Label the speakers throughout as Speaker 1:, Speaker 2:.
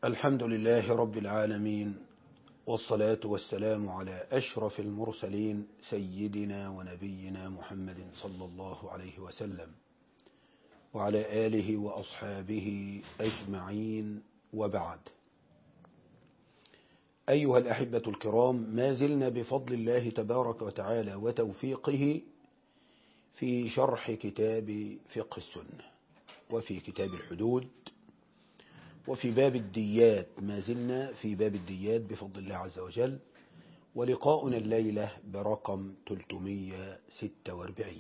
Speaker 1: الحمد لله رب العالمين والصلاة والسلام على أشرف المرسلين سيدنا ونبينا محمد صلى الله عليه وسلم وعلى آله وأصحابه أجمعين وبعد أيها الأحبة الكرام ما زلنا بفضل الله تبارك وتعالى وتوفيقه في شرح كتاب فقه السنة وفي كتاب الحدود وفي باب الديات ما زلنا في باب الديات بفضل الله عز وجل ولقاؤنا الليلة برقم 346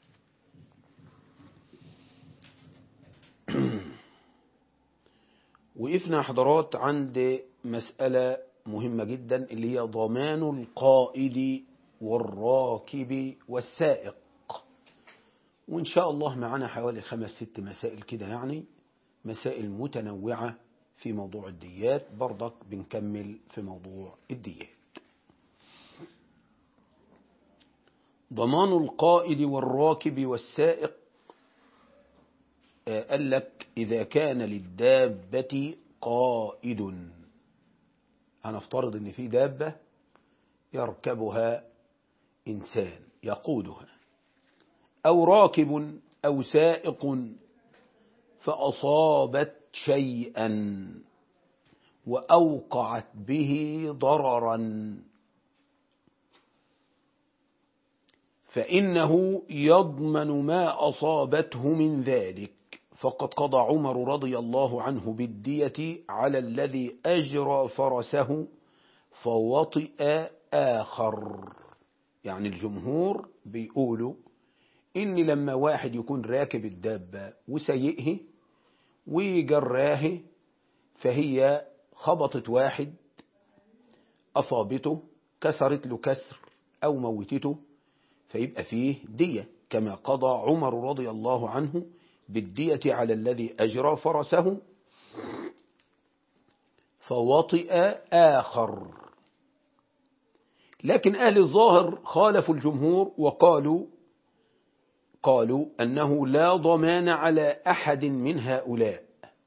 Speaker 1: وقفنا حضرات عند مسألة مهمة جدا اللي هي ضمان القائد والراكب والسائق وإن شاء الله معنا حوالي خمس ست مسائل كده يعني مسائل متنوعة في موضوع الديات برضك بنكمل في موضوع الديات ضمان القائد والراكب والسائق قال لك إذا كان للدابة قائد هنفترض ان في دابة يركبها إنسان يقودها أو راكب أو سائق فأصابت شيئا وأوقعت به ضررا فإنه يضمن ما أصابته من ذلك فقد قضى عمر رضي الله عنه بالدية على الذي أجرى فرسه فوطئ آخر يعني الجمهور بيقولوا إن لما واحد يكون راكب الدابة وسيئه وجراه فهي خبطت واحد أصابته كسرت له كسر أو موتته فيبقى فيه دية كما قضى عمر رضي الله عنه بالدية على الذي أجرى فرسه فوطئ آخر لكن أهل الظاهر خالفوا الجمهور وقالوا قالوا أنه لا ضمان على أحد من هؤلاء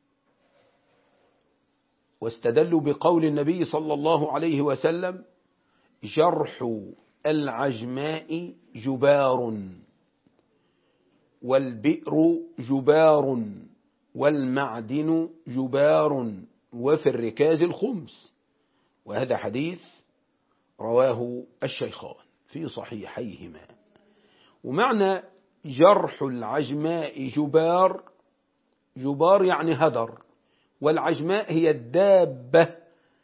Speaker 1: واستدلوا بقول النبي صلى الله عليه وسلم جرح العجماء جبار والبئر جبار والمعدن جبار وفي الركاز الخمس وهذا حديث رواه الشيخان في صحيحيهما ومعنى جرح العجماء جبار جبار يعني هدر والعجماء هي الدابة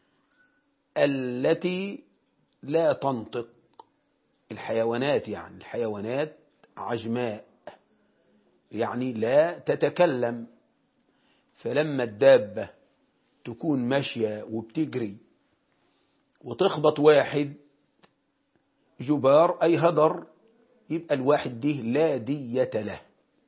Speaker 1: التي لا تنطق الحيوانات يعني الحيوانات عجماء يعني لا تتكلم فلما الدابة تكون ماشية وبتجري وتخبط واحد جبار أي هدر يبقى الواحد دي لا دية له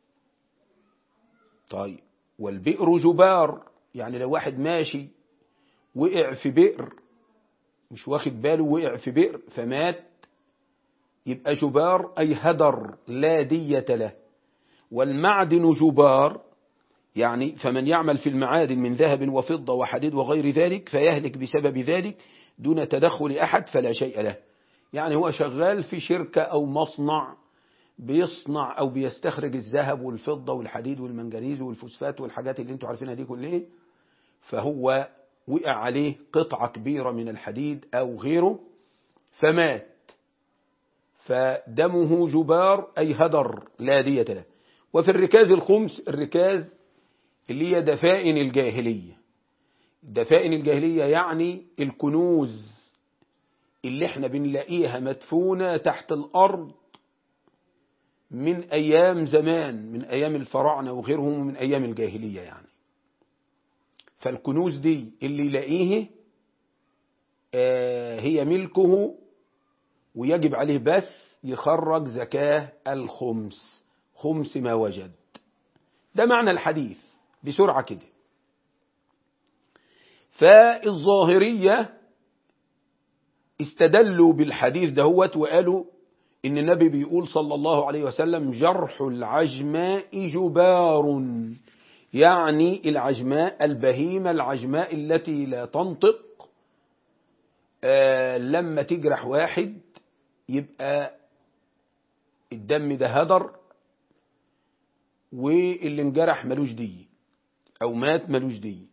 Speaker 1: طيب والبئر جبار يعني لو واحد ماشي وقع في بئر مش واخد باله وقع في بئر فمات يبقى جبار أي هدر لا دية له والمعدن جبار يعني فمن يعمل في المعادن من ذهب وفضة وحديد وغير ذلك فيهلك بسبب ذلك دون تدخل أحد فلا شيء له يعني هو شغال في شركة أو مصنع بيصنع أو بيستخرج الذهب والفضة والحديد والمنجنيز والفوسفات والحاجات اللي انتوا عارفينها دي كلها فهو وقع عليه قطعة كبيرة من الحديد أو غيره فمات فدمه جبار أي هدر لا دية له وفي الركاز الخمس الركاز اللي هي دفائن الجاهلية دفائن الجاهلية يعني الكنوز اللي احنا بنلاقيها مدفونة تحت الأرض من أيام زمان من أيام الفراعنة وغيرهم من أيام الجاهلية يعني فالكنوز دي اللي يلاقيه آه هي ملكه ويجب عليه بس يخرج زكاة الخمس خمس ما وجد ده معنى الحديث بسرعة كده فالظاهرية استدلوا بالحديث دهوت وقالوا إن النبي بيقول صلى الله عليه وسلم جرح العجماء جبار يعني العجماء البهيمة العجماء التي لا تنطق آه لما تجرح واحد يبقى الدم ده هدر واللي انجرح ملوش دي او مات ملوش دي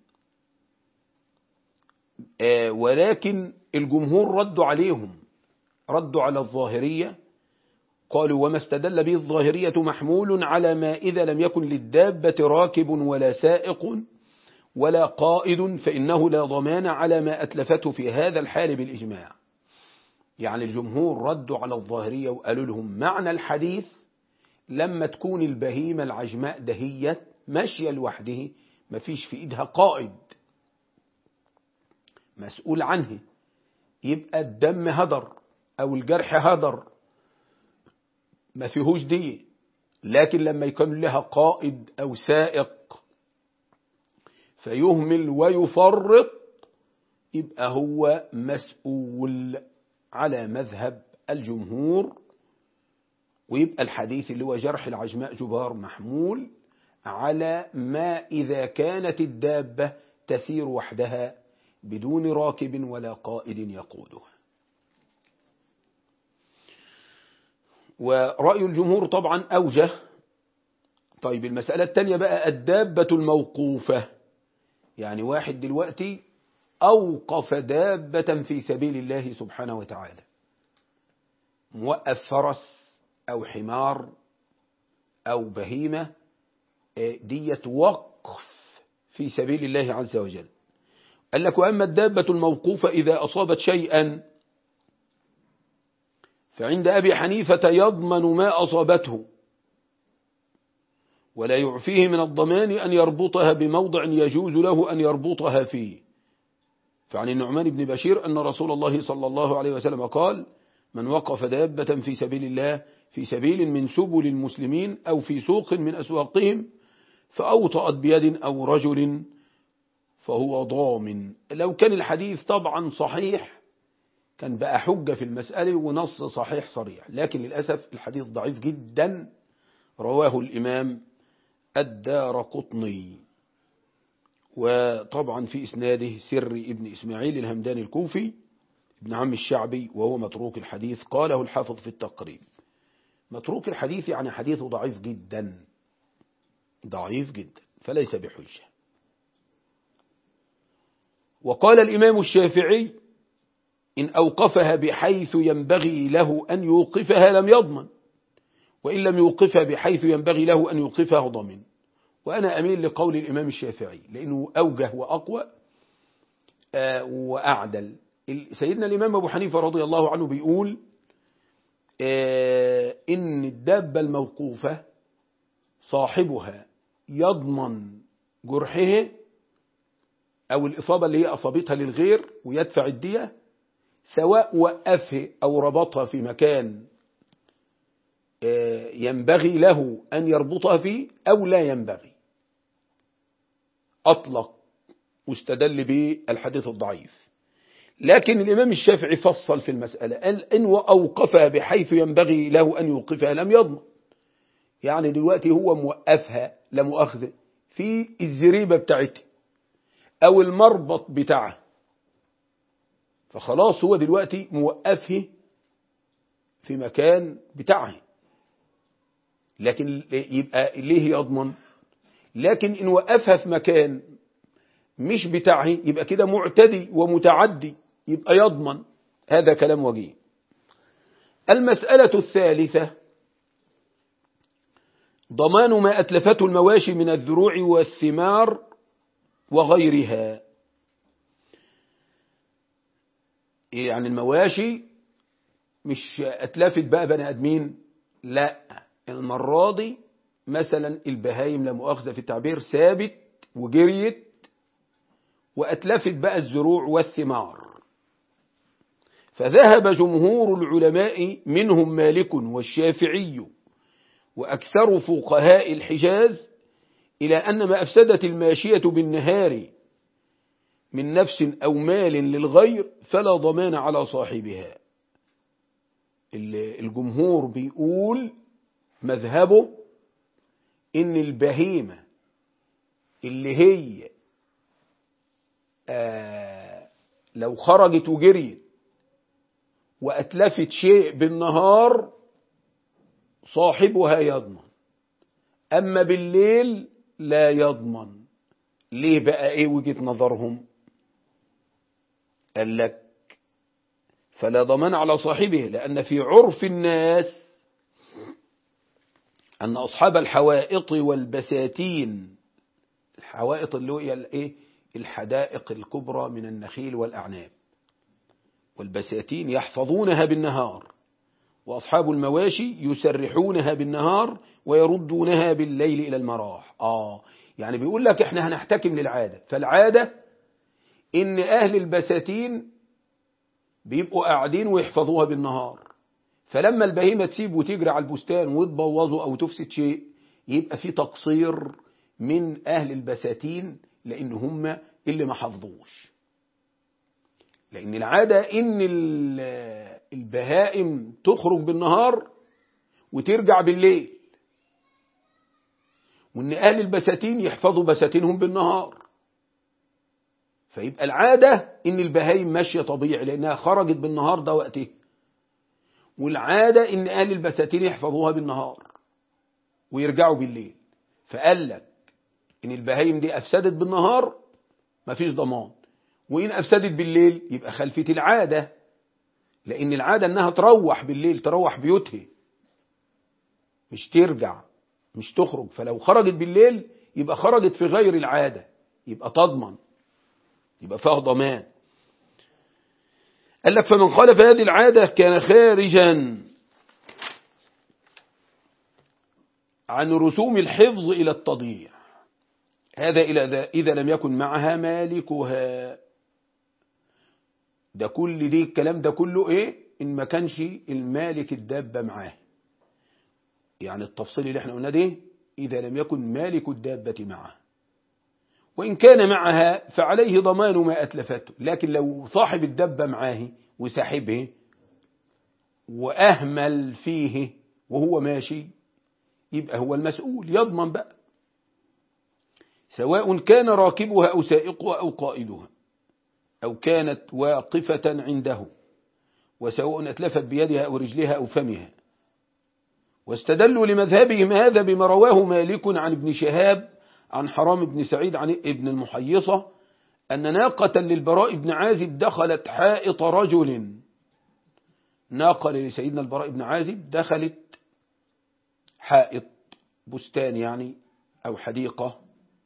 Speaker 1: آه ولكن الجمهور ردوا عليهم ردوا على الظاهرية قالوا وما استدل به الظاهرية محمول على ما إذا لم يكن للدابة راكب ولا سائق ولا قائد فإنه لا ضمان على ما أتلفته في هذا الحال بالإجماع يعني الجمهور ردوا على الظاهرية وقالوا لهم معنى الحديث لما تكون البهيمة العجماء دهية ماشية لوحده مفيش في إيدها قائد مسؤول عنه يبقى الدم هدر أو الجرح هدر ما فيهوش دي لكن لما يكون لها قائد أو سائق فيهمل ويفرط يبقى هو مسؤول على مذهب الجمهور ويبقى الحديث اللي هو جرح العجماء جبار محمول على ما إذا كانت الدابة تسير وحدها بدون راكب ولا قائد يقودها ورأي الجمهور طبعا أوجه طيب المسألة الثانية بقى الدابة الموقوفة يعني واحد دلوقتي أوقف دابة في سبيل الله سبحانه وتعالى موقف فرس أو حمار أو بهيمة دية وقف في سبيل الله عز وجل قال لك وأما الدابة الموقوفة إذا أصابت شيئا فعند أبي حنيفة يضمن ما أصابته ولا يعفيه من الضمان أن يربطها بموضع يجوز له أن يربطها فيه فعن النعمان بن بشير أن رسول الله صلى الله عليه وسلم قال من وقف دابة في سبيل الله في سبيل من سبل المسلمين أو في سوق من أسواقهم فأوطأت بيد أو رجل فهو ضامن لو كان الحديث طبعا صحيح كان بقى حجة في المسألة ونص صحيح صريح لكن للأسف الحديث ضعيف جدا رواه الإمام الدار قطني وطبعا في إسناده سر ابن إسماعيل الهمداني الكوفي ابن عم الشعبي وهو متروك الحديث قاله الحافظ في التقريب متروك الحديث يعني حديثه ضعيف جدا ضعيف جدا فليس بحجة وقال الإمام الشافعي إن أوقفها بحيث ينبغي له أن يوقفها لم يضمن وإن لم يوقفها بحيث ينبغي له أن يوقفها ضمن وأنا أميل لقول الإمام الشافعي لأنه أوجه وأقوى آه وأعدل سيدنا الإمام أبو حنيفة رضي الله عنه بيقول آه إن الدابة الموقوفة صاحبها يضمن جرحه أو الإصابة اللي هي أصابتها للغير ويدفع الدية سواء وقفه أو ربطها في مكان ينبغي له أن يربطها فيه أو لا ينبغي أطلق واستدل بالحديث الضعيف لكن الإمام الشافعي فصل في المسألة قال إن وأوقفها بحيث ينبغي له أن يوقفها لم يضمن يعني دلوقتي هو موقفها لمؤاخذة في الزريبة بتاعتها أو المربط بتاعها فخلاص هو دلوقتي موقفه في مكان بتاعه لكن يبقى ليه يضمن لكن إن وقفها في مكان مش بتاعه يبقى كده معتدي ومتعدي يبقى يضمن هذا كلام وجيه المسألة الثالثة ضمان ما أتلفته المواشي من الذروع والثمار وغيرها يعني المواشي مش أتلفت بقى بني أدمين لا المرة دي مثلا البهايم لا مؤاخذة في التعبير ثابت وجريت وأتلفت بقى الزروع والثمار فذهب جمهور العلماء منهم مالك والشافعي وأكثر فقهاء الحجاز إلى أن ما أفسدت الماشية بالنهار من نفس أو مال للغير فلا ضمان على صاحبها الجمهور بيقول مذهبه إن البهيمة اللي هي آه لو خرجت وجريت وأتلفت شيء بالنهار صاحبها يضمن أما بالليل لا يضمن ليه بقى ايه وجهة نظرهم قال لك فلا ضمان على صاحبه لأن في عرف الناس أن أصحاب الحوائط والبساتين الحوائط اللي هي الايه الحدائق الكبرى من النخيل والأعناب والبساتين يحفظونها بالنهار وأصحاب المواشي يسرحونها بالنهار ويردونها بالليل إلى المراح آه يعني بيقول لك احنا هنحتكم للعادة فالعادة ان اهل البساتين بيبقوا قاعدين ويحفظوها بالنهار فلما البهيمة تسيب وتجري على البستان وتبوظه او تفسد شيء يبقى في تقصير من اهل البساتين لان هم اللي ما حفظوش لان العادة ان البهائم تخرج بالنهار وترجع بالليل وان اهل البساتين يحفظوا بساتينهم بالنهار فيبقى العادة ان البهايم ماشية طبيعي لانها خرجت بالنهار ده وقته والعادة ان اهل البساتين يحفظوها بالنهار ويرجعوا بالليل فقال لك ان البهايم دي افسدت بالنهار مفيش ضمان وان افسدت بالليل يبقى خلفة العادة لان العادة انها تروح بالليل تروح بيوتها مش ترجع مش تخرج فلو خرجت بالليل يبقى خرجت في غير العادة يبقى تضمن يبقى فيها ضمان قال لك فمن خالف هذه العادة كان خارجا عن رسوم الحفظ إلى التضييع هذا إذا لم يكن معها مالكها ده كل دي الكلام ده كله إيه إن ما كانش المالك الدابة معاه يعني التفصيل اللي احنا قلنا ده إذا لم يكن مالك الدابة معه وإن كان معها فعليه ضمان ما أتلفته لكن لو صاحب الدابة معاه وسحبه وأهمل فيه وهو ماشي يبقى هو المسؤول يضمن بقى سواء كان راكبها أو سائقها أو قائدها أو كانت واقفة عنده وسواء أتلفت بيدها أو رجلها أو فمها واستدلوا لمذهبهم هذا بما رواه مالك عن ابن شهاب عن حرام بن سعيد عن ابن المحيصة أن ناقة للبراء بن عازب دخلت حائط رجل ناقة لسيدنا البراء بن عازب دخلت حائط بستان يعني أو حديقة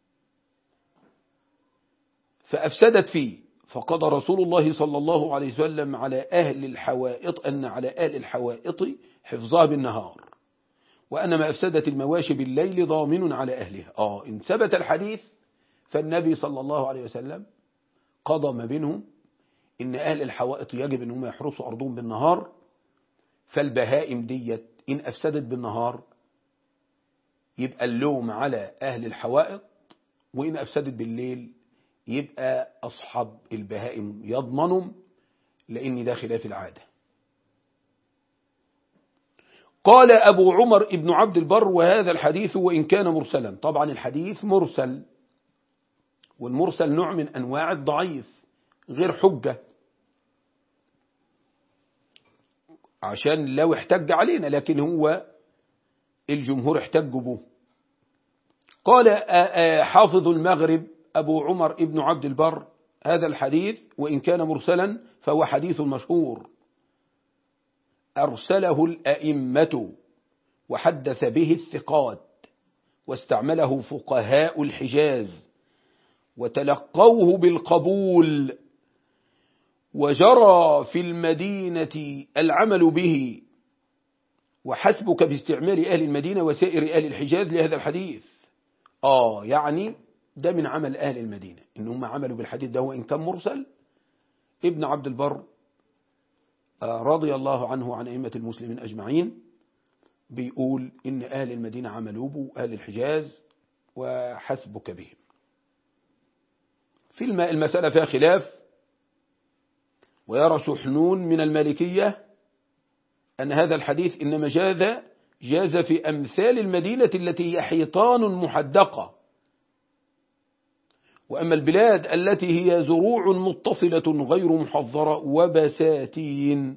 Speaker 1: فأفسدت فيه فقضى رسول الله صلى الله عليه وسلم على أهل الحوائط أن على أهل الحوائط حفظها بالنهار وأن ما أفسدت المواشي بالليل ضامن على أهلها آه إن ثبت الحديث فالنبي صلى الله عليه وسلم قضى ما بينهم إن أهل الحوائط يجب أنهم يحرسوا أرضهم بالنهار فالبهائم ديت إن أفسدت بالنهار يبقى اللوم على أهل الحوائط وإن أفسدت بالليل يبقى أصحاب البهائم يضمنوا لأن ده خلاف العادة قال أبو عمر ابن عبد البر وهذا الحديث وإن كان مرسلا طبعا الحديث مرسل والمرسل نوع من أنواع الضعيف غير حجة عشان لو احتج علينا لكن هو الجمهور احتجوا به قال حافظ المغرب أبو عمر ابن عبد البر هذا الحديث وإن كان مرسلا فهو حديث مشهور أرسله الأئمة وحدث به الثقات واستعمله فقهاء الحجاز وتلقوه بالقبول وجرى في المدينة العمل به وحسبك باستعمال أهل المدينة وسائر أهل الحجاز لهذا الحديث آه يعني ده من عمل أهل المدينة إن هم عملوا بالحديث ده وإن كان مرسل ابن عبد البر رضي الله عنه عن أئمة المسلمين أجمعين بيقول إن أهل المدينة عملوا به أهل الحجاز وحسبك بهم في المسألة فيها خلاف ويرى سحنون من المالكية أن هذا الحديث إنما جاز جاز في أمثال المدينة التي هي حيطان محدقة وأما البلاد التي هي زروع متصلة غير محضرة وبساتين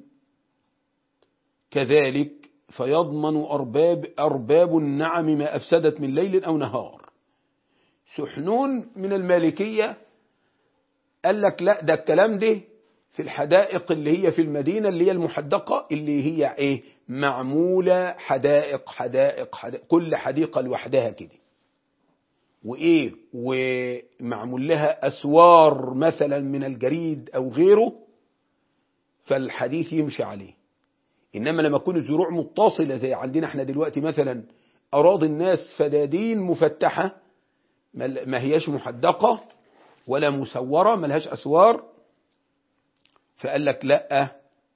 Speaker 1: كذلك فيضمن أرباب, أرباب النعم ما أفسدت من ليل أو نهار سحنون من المالكية قال لك لا ده الكلام ده في الحدائق اللي هي في المدينة اللي هي المحدقة اللي هي ايه معمولة حدائق حدائق, حدائق كل حديقة لوحدها كده وايه ومعمول لها اسوار مثلا من الجريد او غيره فالحديث يمشي عليه انما لما تكون الزروع متصلة زي عندنا احنا دلوقتي مثلا اراضي الناس فدادين مفتحة ما هياش محدقة ولا مسورة ما لهاش اسوار فقال لك لا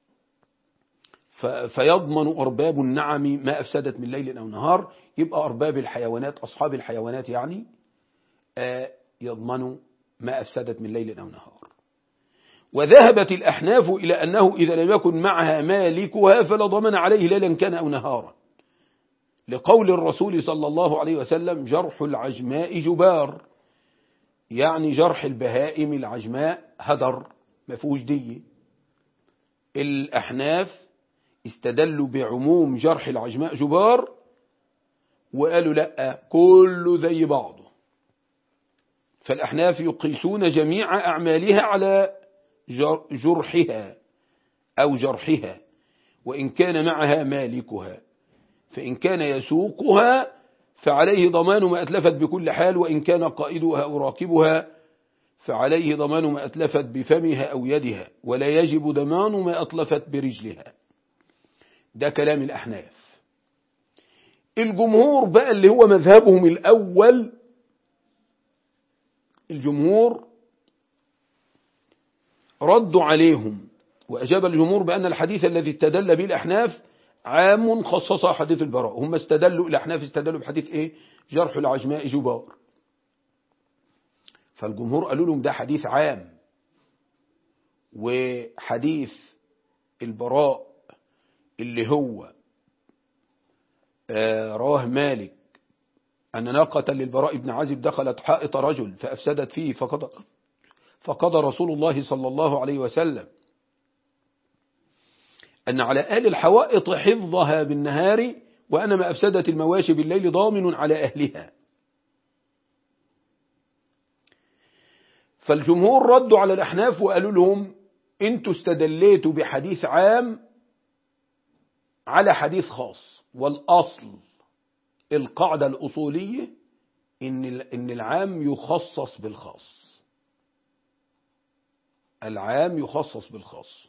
Speaker 1: فيضمن أرباب النعم ما أفسدت من ليل أو نهار يبقى أرباب الحيوانات أصحاب الحيوانات يعني يضمنوا ما أفسدت من ليل أو نهار وذهبت الأحناف إلى أنه إذا لم يكن معها مالكها فلا ضمن عليه ليلا كان أو نهارا لقول الرسول صلى الله عليه وسلم جرح العجماء جبار يعني جرح البهائم العجماء هدر ما فيهوش دي الأحناف استدلوا بعموم جرح العجماء جبار وقالوا لا كله زي بعضه فالأحناف يقيسون جميع أعمالها على جرحها أو جرحها وإن كان معها مالكها فإن كان يسوقها فعليه ضمان ما أتلفت بكل حال وإن كان قائدها أو راكبها فعليه ضمان ما أتلفت بفمها أو يدها ولا يجب ضمان ما أتلفت برجلها ده كلام الأحناف الجمهور بقى اللي هو مذهبهم الأول الجمهور ردوا عليهم وأجاب الجمهور بأن الحديث الذي استدل به الأحناف عام خصص حديث البراء هم استدلوا الأحناف استدلوا بحديث إيه جرح العجماء جبار فالجمهور قالوا لهم ده حديث عام وحديث البراء اللي هو رواه مالك أن ناقة للبراء بن عازب دخلت حائط رجل فأفسدت فيه فقضى, فقضى رسول الله صلى الله عليه وسلم أن على أهل الحوائط حفظها بالنهار وأن ما أفسدت المواشي بالليل ضامن على أهلها فالجمهور ردوا على الأحناف وقالوا لهم انتوا استدليتوا بحديث عام على حديث خاص والأصل القاعدة الأصولية إن إن العام يخصص بالخاص العام يخصص بالخاص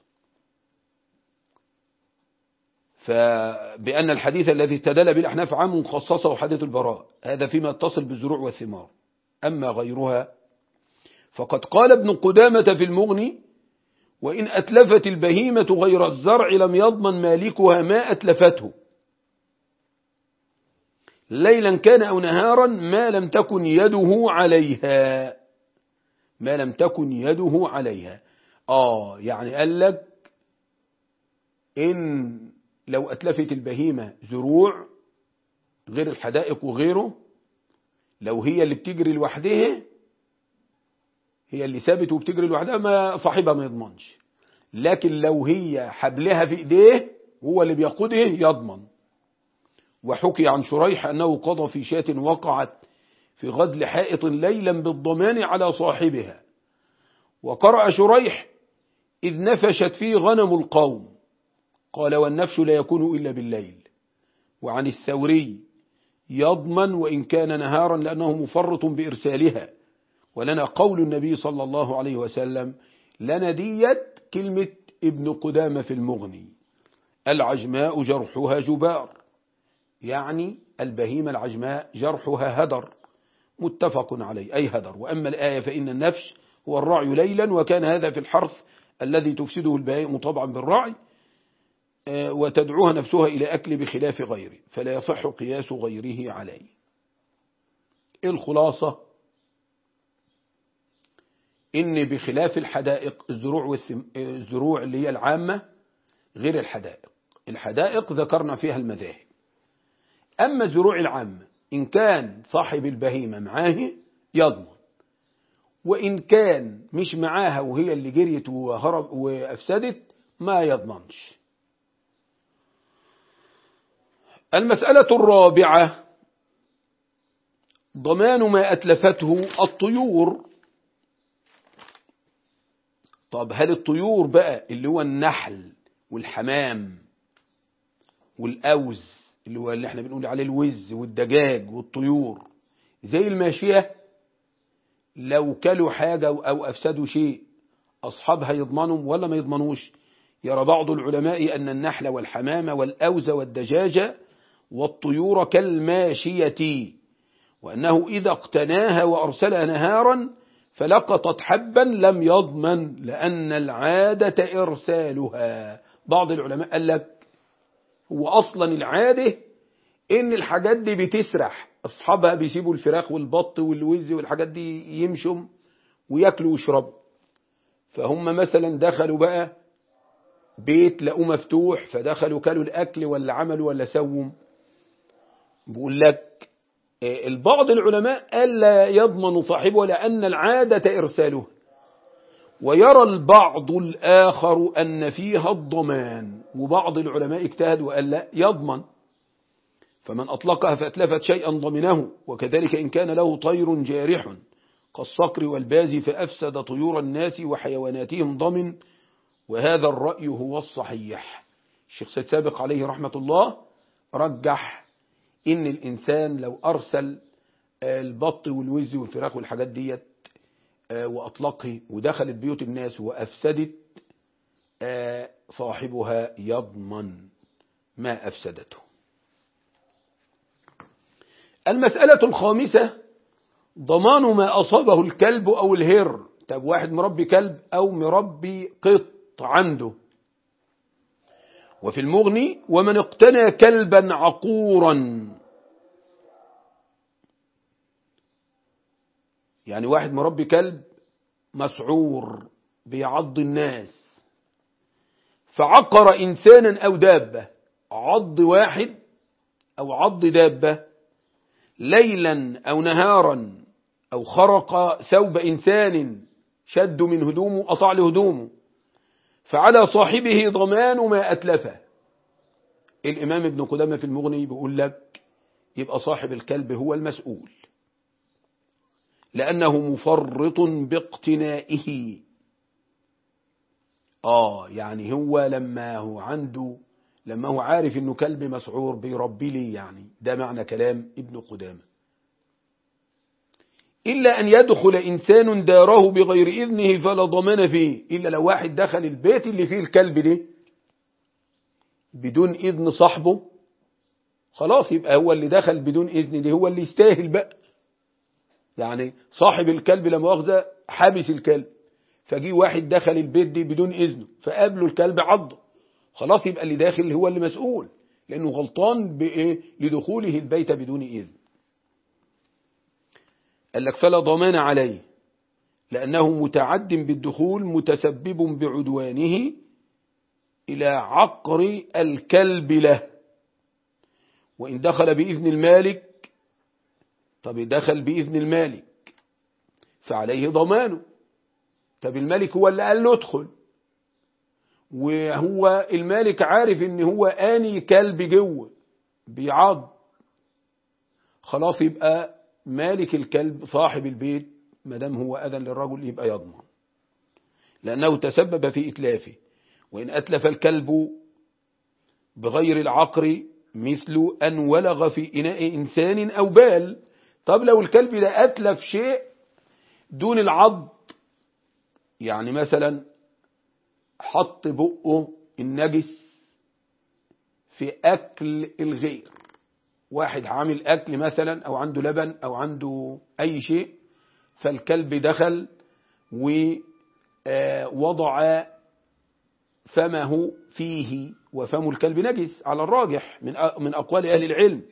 Speaker 1: فبأن الحديث الذي استدل بالأحناف عام خصصه حديث البراء هذا فيما يتصل بالزروع والثمار أما غيرها فقد قال ابن قدامة في المغني وإن أتلفت البهيمة غير الزرع لم يضمن مالكها ما أتلفته ليلا كان أو نهارا ما لم تكن يده عليها ما لم تكن يده عليها آه يعني قال لك إن لو أتلفت البهيمة زروع غير الحدائق وغيره لو هي اللي بتجري لوحدها هي اللي ثابت وبتجري لوحدها ما صاحبها ما يضمنش لكن لو هي حبلها في ايديه هو اللي بيقوده يضمن وحكي عن شريح أنه قضى في شاة وقعت في غدل حائط ليلا بالضمان على صاحبها وقرأ شريح إذ نفشت فيه غنم القوم قال والنفش لا يكون إلا بالليل وعن الثوري يضمن وإن كان نهارا لأنه مفرط بإرسالها ولنا قول النبي صلى الله عليه وسلم لنا ديت كلمة ابن قدامة في المغني العجماء جرحها جبار يعني البهيمة العجماء جرحها هدر متفق عليه أي هدر وأما الآية فإن النفش هو الرعي ليلا وكان هذا في الحرث الذي تفسده البهائم طبعا بالرعي وتدعوها نفسها إلى أكل بخلاف غيره فلا يصح قياس غيره عليه الخلاصة إن بخلاف الحدائق الزروع, والثم... الزروع اللي هي العامة غير الحدائق الحدائق ذكرنا فيها المذاهب أما الزروع العامة إن كان صاحب البهيمة معاه يضمن وإن كان مش معاها وهي اللي جريت وهرب وأفسدت ما يضمنش المسألة الرابعة ضمان ما أتلفته الطيور طب هل الطيور بقى اللي هو النحل والحمام والأوز اللي هو اللي احنا بنقول عليه الوز والدجاج والطيور زي الماشية لو كلوا حاجة أو أفسدوا شيء أصحابها يضمنوا ولا ما يضمنوش يرى بعض العلماء أن النحل والحمام والأوز والدجاج والطيور كالماشية وأنه إذا اقتناها وأرسلها نهارا فلقطت حبا لم يضمن لأن العادة إرسالها بعض العلماء قال لك هو أصلا العادة إن الحاجات دي بتسرح أصحابها بيسيبوا الفراخ والبط والوز والحاجات دي يمشوا وياكلوا ويشربوا فهم مثلا دخلوا بقى بيت لقوه مفتوح فدخلوا كلوا الأكل ولا عملوا ولا سووا بقول لك البعض العلماء ألا يضمن صاحبه لأن العادة إرساله ويرى البعض الآخر أن فيها الضمان وبعض العلماء اجتهد وقال لا يضمن فمن أطلقها فأتلفت شيئا ضمنه وكذلك إن كان له طير جارح كالصقر والباز فأفسد طيور الناس وحيواناتهم ضمن وهذا الرأي هو الصحيح الشيخ سيد سابق عليه رحمة الله رجح إن الإنسان لو أرسل البط والوز والفراخ والحاجات ديت وأطلقه ودخلت بيوت الناس وأفسدت صاحبها يضمن ما أفسدته المسألة الخامسة ضمان ما أصابه الكلب أو الهر طب واحد مربي كلب أو مربي قط عنده وفي المغني ومن اقتنى كلبا عقورا يعني واحد مربي كلب مسعور بيعض الناس فعقر إنسانا أو دابة عض واحد أو عض دابة ليلا أو نهارا أو خرق ثوب إنسان شد من هدومه قطع له هدومه فعلى صاحبه ضمان ما أتلفه الإمام ابن قدامة في المغني بيقول لك يبقى صاحب الكلب هو المسؤول لأنه مفرط باقتنائه آه يعني هو لما هو عنده لما هو عارف انه كلب مسعور بيربي لي يعني ده معنى كلام ابن قدامة إلا أن يدخل إنسان داره بغير إذنه فلا ضمان فيه إلا لو واحد دخل البيت اللي فيه الكلب ده بدون إذن صاحبه خلاص يبقى هو اللي دخل بدون إذن ده هو اللي يستاهل بقى يعني صاحب الكلب لما مؤاخذة حابس الكلب فجي واحد دخل البيت دي بدون إذنه فقابله الكلب عضه خلاص يبقى اللي داخل هو اللي مسؤول لأنه غلطان بإيه لدخوله البيت بدون إذن قال لك فلا ضمان عليه لأنه متعد بالدخول متسبب بعدوانه إلى عقر الكلب له وإن دخل بإذن المالك طب دخل بإذن المالك فعليه ضمانه طب الملك هو اللي قال له ادخل وهو المالك عارف ان هو آني كلب جوه بيعض خلاص يبقى مالك الكلب صاحب البيت ما دام هو أذن للرجل يبقى يضمن لأنه تسبب في إتلافه وإن أتلف الكلب بغير العقر مثل أن ولغ في إناء إنسان أو بال طب لو الكلب ده أتلف شيء دون العض يعني مثلا حط بقه النجس في أكل الغير واحد عامل أكل مثلا أو عنده لبن أو عنده أي شيء فالكلب دخل ووضع فمه فيه وفم الكلب نجس على الراجح من من أقوال أهل العلم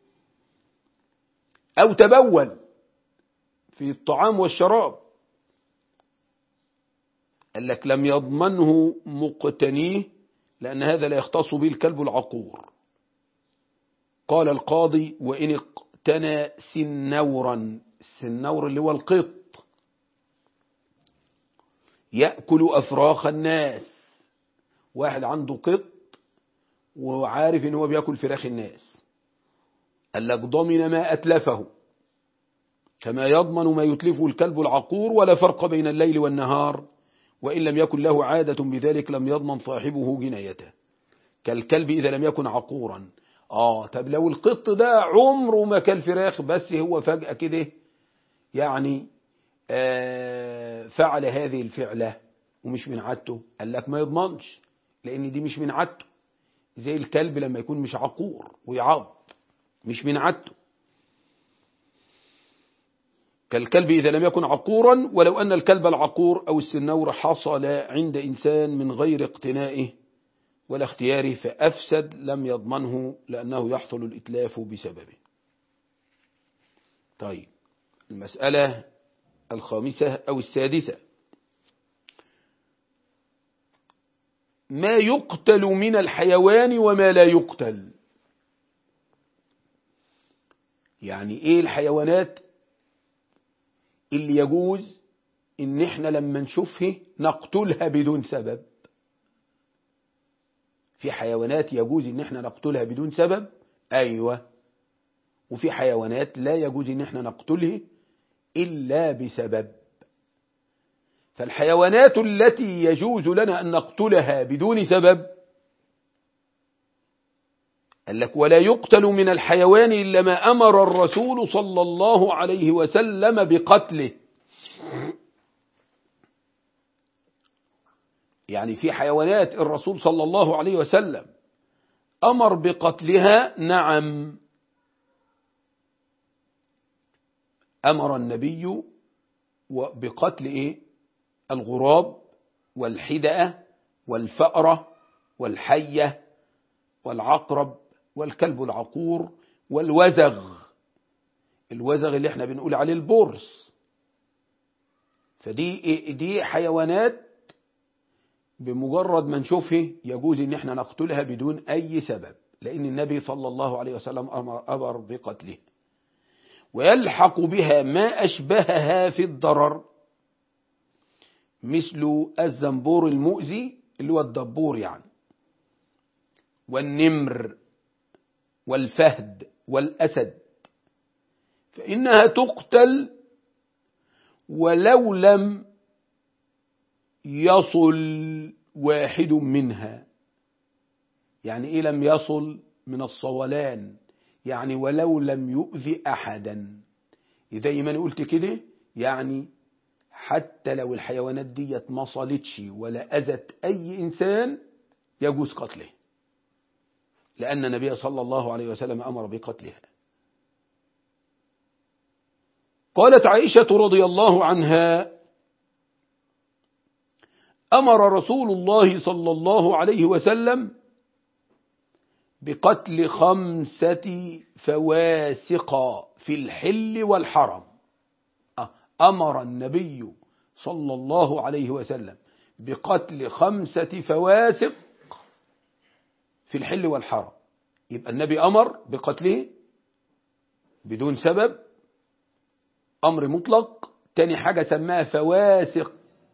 Speaker 1: أو تبول في الطعام والشراب قال لك لم يضمنه مقتنيه لأن هذا لا يختص به الكلب العقور قال القاضي وإن اقتنى سنورا السنور اللي هو القط يأكل أفراخ الناس واحد عنده قط وعارف ان هو بياكل فراخ الناس قال لك ضمن ما أتلفه كما يضمن ما يتلفه الكلب العقور ولا فرق بين الليل والنهار وإن لم يكن له عادة بذلك لم يضمن صاحبه جنايته كالكلب إذا لم يكن عقورا آه طب لو القط ده عمره ما كل فراخ بس هو فجأة كده يعني آه فعل هذه الفعلة ومش من عادته قال لك ما يضمنش لأن دي مش من عادته زي الكلب لما يكون مش عقور ويعض مش من عادته كالكلب إذا لم يكن عقورا ولو أن الكلب العقور أو السنور حصل عند إنسان من غير اقتنائه ولا اختياره فأفسد لم يضمنه لأنه يحصل الإتلاف بسببه طيب المسألة الخامسة أو السادسة ما يقتل من الحيوان وما لا يقتل يعني ايه الحيوانات اللي يجوز ان احنا لما نشوفها نقتلها بدون سبب في حيوانات يجوز ان احنا نقتلها بدون سبب ايوه وفي حيوانات لا يجوز ان احنا نقتلها الا بسبب فالحيوانات التي يجوز لنا ان نقتلها بدون سبب قال لك ولا يقتل من الحيوان إلا ما أمر الرسول صلى الله عليه وسلم بقتله يعني في حيوانات الرسول صلى الله عليه وسلم أمر بقتلها نعم أمر النبي بقتل إيه؟ الغراب والحدأة والفأرة والحية والعقرب والكلب العقور والوزغ الوزغ اللي احنا بنقول عليه البرص فدي دي حيوانات بمجرد ما نشوفها يجوز ان احنا نقتلها بدون اي سبب لان النبي صلى الله عليه وسلم امر, أمر بقتله ويلحق بها ما اشبهها في الضرر مثل الزنبور المؤذي اللي هو الدبور يعني والنمر والفهد والأسد فإنها تقتل ولو لم يصل واحد منها يعني إيه لم يصل من الصولان يعني ولو لم يؤذي أحدا زي ما أنا قلت كده يعني حتى لو الحيوانات ديت ما صلتش ولا أذت أي إنسان يجوز قتله لأن النبي صلى الله عليه وسلم أمر بقتلها قالت عائشة رضي الله عنها أمر رسول الله صلى الله عليه وسلم بقتل خمسة فواسق في الحل والحرم أمر النبي صلى الله عليه وسلم بقتل خمسة فواسق في الحل والحرم يبقى النبي أمر بقتله بدون سبب أمر مطلق تاني حاجة سماها فواسق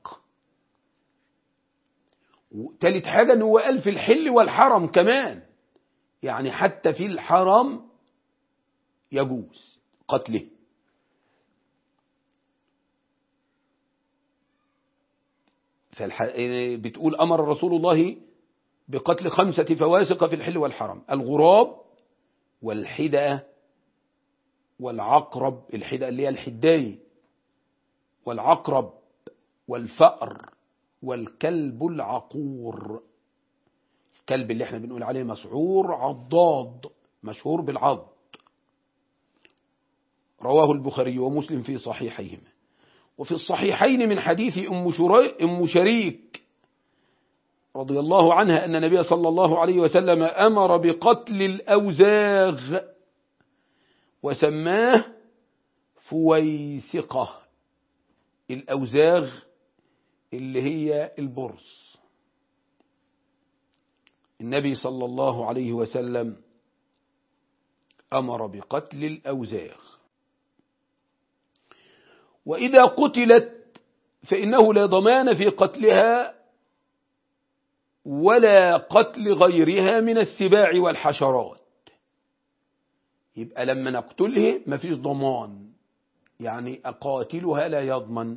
Speaker 1: وتالت حاجة أنه هو قال في الحل والحرم كمان يعني حتى في الحرم يجوز قتله فالح... بتقول أمر رسول الله بقتل خمسة فواسق في الحل والحرم الغراب والحدأة والعقرب الحدأة اللي هي الحداي والعقرب والفأر والكلب العقور الكلب اللي احنا بنقول عليه مسعور عضاض مشهور بالعض رواه البخاري ومسلم في صحيحيهما وفي الصحيحين من حديث أم, أم شريك رضي الله عنها أن النبي صلى الله عليه وسلم أمر بقتل الأوزاغ وسماه فويسقة الأوزاغ اللي هي البرص النبي صلى الله عليه وسلم أمر بقتل الأوزاغ وإذا قتلت فإنه لا ضمان في قتلها ولا قتل غيرها من السباع والحشرات يبقى لما نقتله مفيش ضمان يعني أقاتلها لا يضمن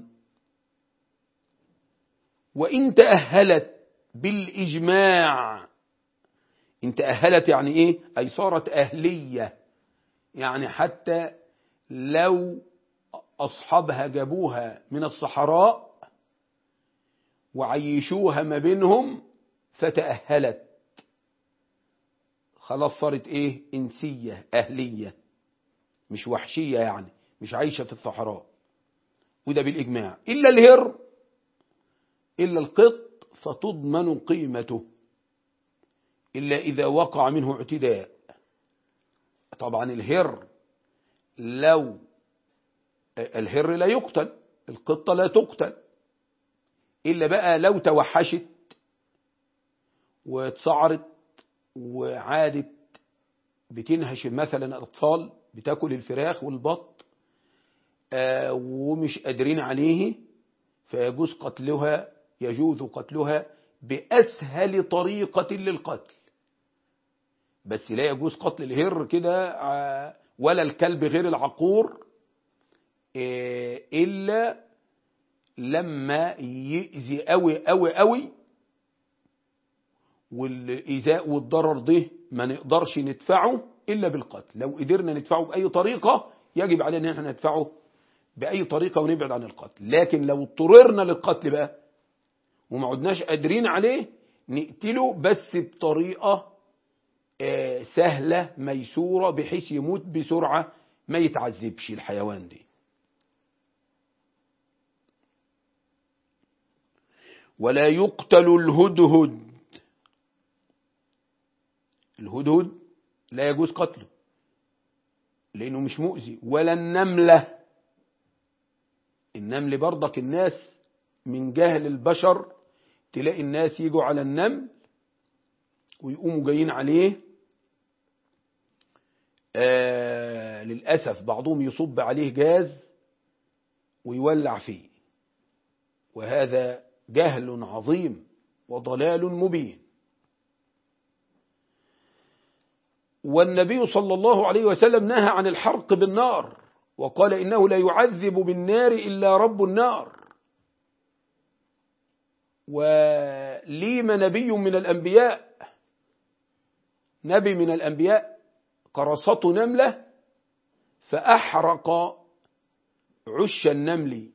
Speaker 1: وإن تأهلت بالإجماع إن تأهلت يعني إيه أي صارت أهلية يعني حتى لو أصحابها جابوها من الصحراء وعيشوها ما بينهم فتأهلت خلاص صارت إيه إنسية أهلية مش وحشية يعني مش عايشة في الصحراء وده بالإجماع إلا الهر إلا القط فتضمن قيمته إلا إذا وقع منه اعتداء طبعا الهر لو الهر لا يقتل القطة لا تقتل إلا بقى لو توحشت واتسعرت وعادت بتنهش مثلا الأطفال بتاكل الفراخ والبط آه ومش قادرين عليه فيجوز قتلها يجوز قتلها بأسهل طريقة للقتل بس لا يجوز قتل الهر كده آه ولا الكلب غير العقور آه إلا لما يأذي قوي قوي قوي والإيذاء والضرر ده ما نقدرش ندفعه إلا بالقتل لو قدرنا ندفعه بأي طريقة يجب علينا أن احنا ندفعه بأي طريقة ونبعد عن القتل لكن لو اضطررنا للقتل بقى وما عدناش قادرين عليه نقتله بس بطريقة آه سهلة ميسورة بحيث يموت بسرعة ما يتعذبش الحيوان دي ولا يقتل الهدهد الهدهد لا يجوز قتله لأنه مش مؤذي ولا النملة النمل برضك الناس من جهل البشر تلاقي الناس يجوا على النمل ويقوموا جايين عليه آه للأسف بعضهم يصب عليه جاز ويولع فيه وهذا جهل عظيم وضلال مبين والنبي صلى الله عليه وسلم نهى عن الحرق بالنار وقال إنه لا يعذب بالنار إلا رب النار وليم نبي من الأنبياء نبي من الأنبياء قرصته نملة فأحرق عش النمل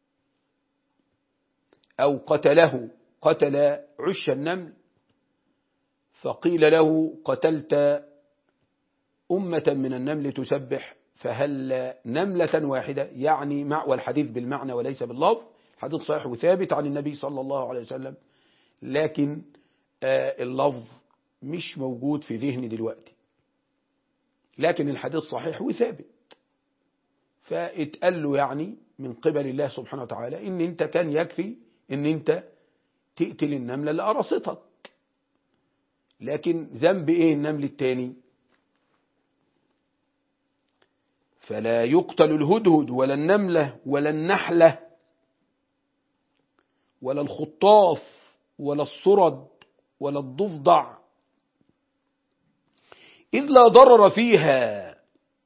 Speaker 1: أو قتله قتل عش النمل فقيل له قتلت أمة من النمل تسبح فهل نملة واحدة يعني مع والحديث بالمعنى وليس باللفظ حديث صحيح وثابت عن النبي صلى الله عليه وسلم لكن آه اللفظ مش موجود في ذهني دلوقتي لكن الحديث صحيح وثابت فاتقال له يعني من قبل الله سبحانه وتعالى ان انت كان يكفي ان انت تقتل النملة اللي قرصتك لكن ذنب ايه النمل التاني فلا يقتل الهدهد ولا النملة ولا النحلة ولا الخطاف ولا الصرد ولا الضفدع إذ لا ضرر فيها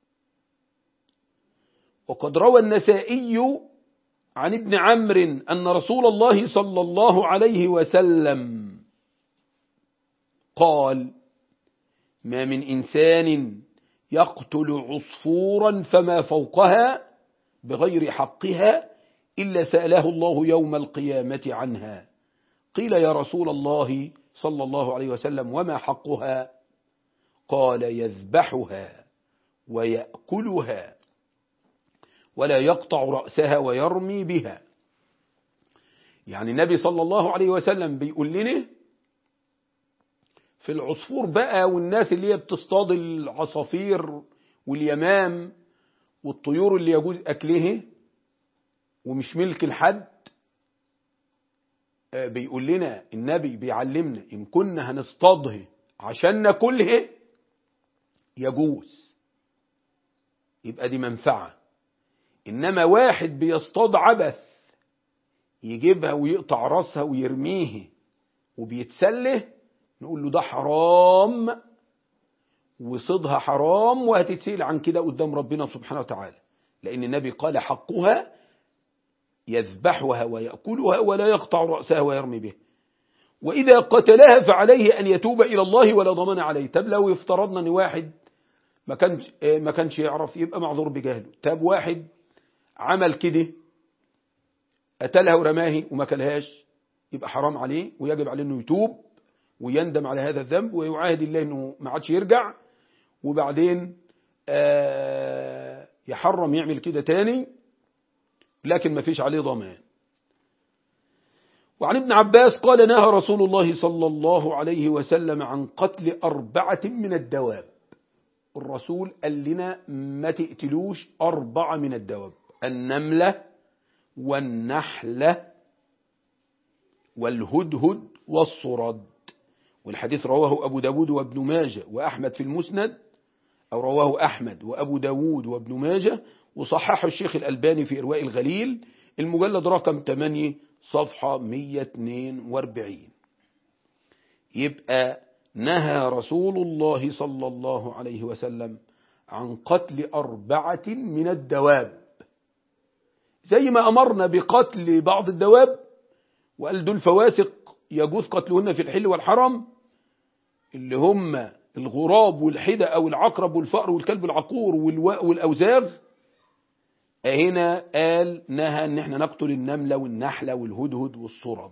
Speaker 1: وقد روى النسائي عن ابن عمرو أن رسول الله صلى الله عليه وسلم قال ما من إنسان يقتل عصفورا فما فوقها بغير حقها إلا سأله الله يوم القيامة عنها قيل يا رسول الله صلى الله عليه وسلم وما حقها قال يذبحها ويأكلها ولا يقطع رأسها ويرمي بها يعني النبي صلى الله عليه وسلم بيقول لنا في العصفور بقى والناس اللي هي بتصطاد العصافير واليمام والطيور اللي يجوز أكلها ومش ملك الحد بيقول لنا النبي بيعلمنا إن كنا هنصطادها عشان ناكلها يجوز يبقى دي منفعة إنما واحد بيصطاد عبث يجيبها ويقطع راسها ويرميه وبيتسله نقول له ده حرام وصدها حرام وهتتسئل عن كده قدام ربنا سبحانه وتعالى لأن النبي قال حقها يذبحها ويأكلها ولا يقطع رأسها ويرمي به وإذا قتلها فعليه أن يتوب إلى الله ولا ضمان عليه طب لو افترضنا أن واحد ما كانش ما كانش يعرف يبقى معذور بجهله طب واحد عمل كده قتلها ورماه وما كلهاش يبقى حرام عليه ويجب عليه انه يتوب ويندم على هذا الذنب ويعاهد الله انه ما عادش يرجع وبعدين يحرم يعمل كده تاني لكن ما فيش عليه ضمان وعن ابن عباس قال نهى رسول الله صلى الله عليه وسلم عن قتل أربعة من الدواب الرسول قال لنا ما تقتلوش أربعة من الدواب النملة والنحلة والهدهد والصرد والحديث رواه أبو داود وابن ماجة وأحمد في المسند أو رواه أحمد وأبو داود وابن ماجة وصححه الشيخ الألباني في إرواء الغليل المجلد رقم 8 صفحة 142 يبقى نهى رسول الله صلى الله عليه وسلم عن قتل أربعة من الدواب زي ما أمرنا بقتل بعض الدواب وقال دول فواسق يجوز قتلهن في الحل والحرم اللي هم الغراب والحدى أو العقرب والفأر والكلب العقور والأوزاغ هنا قال نهى ان احنا نقتل النملة والنحلة والهدهد والصرد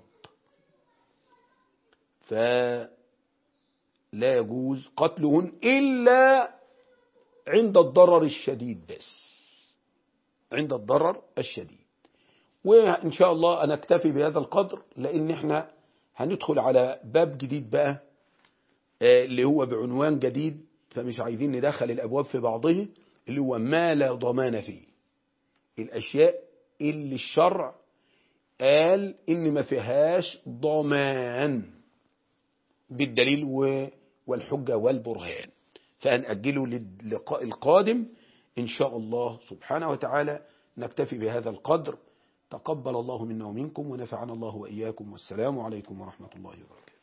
Speaker 1: فلا يجوز قتلهن إلا عند الضرر الشديد بس عند الضرر الشديد وإن شاء الله أنا أكتفي بهذا القدر لأن احنا هندخل على باب جديد بقى اللي هو بعنوان جديد فمش عايزين ندخل الأبواب في بعضه اللي هو ما لا ضمان فيه الأشياء اللي الشرع قال إن ما فيهاش ضمان بالدليل والحجة والبرهان فهنأجله للقاء القادم إن شاء الله سبحانه وتعالى نكتفي بهذا القدر تقبل الله منا ومنكم ونفعنا الله وإياكم والسلام عليكم ورحمة الله وبركاته